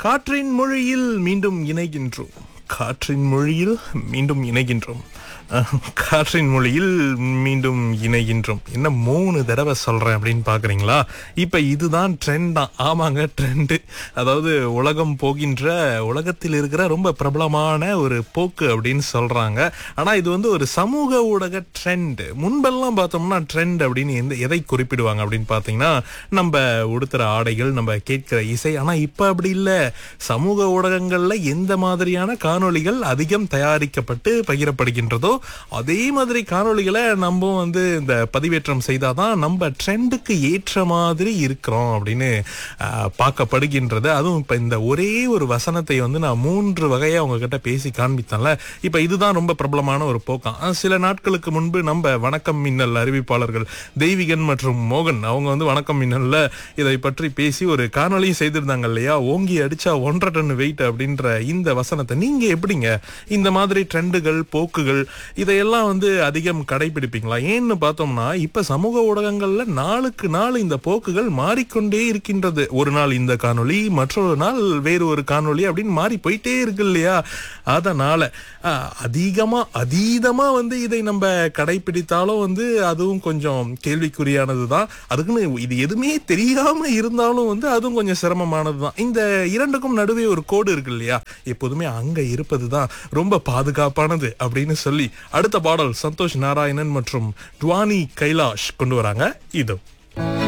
காற்றின் மொழியில் மீண்டும் இணைகின்றோம் காற்றின் மொழியில் மீண்டும் இணைகின்றோம் அஹ், காற்றின் மொழியில் மீண்டும் இணைகின்றோம் என்ன மூணு தடவை சொல்றேன் அப்படின்னு பாக்குறீங்களா இப்ப இதுதான் ட்ரெண்ட் தான் ஆமாங்க ட்ரெண்டு அதாவது உலகம் போகின்ற உலகத்தில் இருக்கிற ரொம்ப பிரபலமான ஒரு போக்கு அப்படின்னு சொல்றாங்க ஆனா இது வந்து ஒரு சமூக ஊடக ட்ரெண்ட் முன்பெல்லாம் பார்த்தோம்னா ட்ரெண்ட் அப்படின்னு எந்த எதை குறிப்பிடுவாங்க அப்படின்னு பார்த்தீங்கன்னா நம்ம உடுத்துற ஆடைகள் நம்ம கேட்கிற இசை ஆனா இப்ப அப்படி இல்லை சமூக ஊடகங்கள்ல எந்த மாதிரியான காணொளிகள் அதிகம் தயாரிக்கப்பட்டு பகிரப்படுகின்றதோ அதே மாதிரி காணொளிகளை நம்ம வந்து இந்த பதிவேற்றம் செய்தாதான் நம்ம ட்ரெண்டுக்கு ஏற்ற மாதிரி இருக்கிறோம் அப்படின்னு ஆஹ், பார்க்கப்படுகின்றது அதுவும் இப்ப இந்த ஒரே ஒரு வசனத்தை வந்து நான் மூன்று வகையா உங்ககிட்ட பேசி காண்பித்தேன்ல இப்ப இதுதான் ரொம்ப பிரபலமான ஒரு போக்கம் ஆஹ், சில நாட்களுக்கு முன்பு நம்ம வணக்கம் மின்னல் அறிவிப்பாளர்கள் தெய்வீகன் மற்றும் மோகன் அவங்க வந்து வணக்கம் மின்னல்ல இதை பற்றி பேசி ஒரு காணொளியும் செய்திருந்தாங்க இல்லையா ஓங்கி அடிச்சா ஒன்றரை டன் வெயிட் அப்படின்ற இந்த வசனத்தை நீங்க எப்படிங்க இந்த மாதிரி ட்ரெண்டுகள் போக்குகள் இதையெல்லாம் வந்து அதிகம் கடைபிடிப்பீங்களா ஏன்னு பார்த்தோம்னா இப்ப சமூக ஊடகங்கள்ல நாளுக்கு நாள் இந்த போக்குகள் மாறிக்கொண்டே இருக்கின்றது ஒரு நாள் இந்த காணொளி மற்றொரு நாள் வேறு ஒரு காணொளி அப்படின்னு மாறி போயிட்டே இருக்கு இல்லையா அதனால ஆஹ், அதிகமா அதீதமா வந்து இதை நம்ம கடைபிடித்தாலும் வந்து அதுவும் கொஞ்சம் கேள்விக்குறியானது தான் அதுக்குன்னு இது எதுவுமே தெரியாம இருந்தாலும் வந்து அதுவும் கொஞ்சம் சிரமமானது தான் இந்த இரண்டுக்கும் நடுவே ஒரு கோடு இருக்கு இல்லையா எப்போதுமே அங்க இருப்பது தான் ரொம்ப பாதுகாப்பானது அப்படின்னு சொல்லி அடுத்த பாடல் சந்தோஷ் நாராயணன் மற்றும் டுவானி கைலாஷ் கொண்டு வராங்க இதோ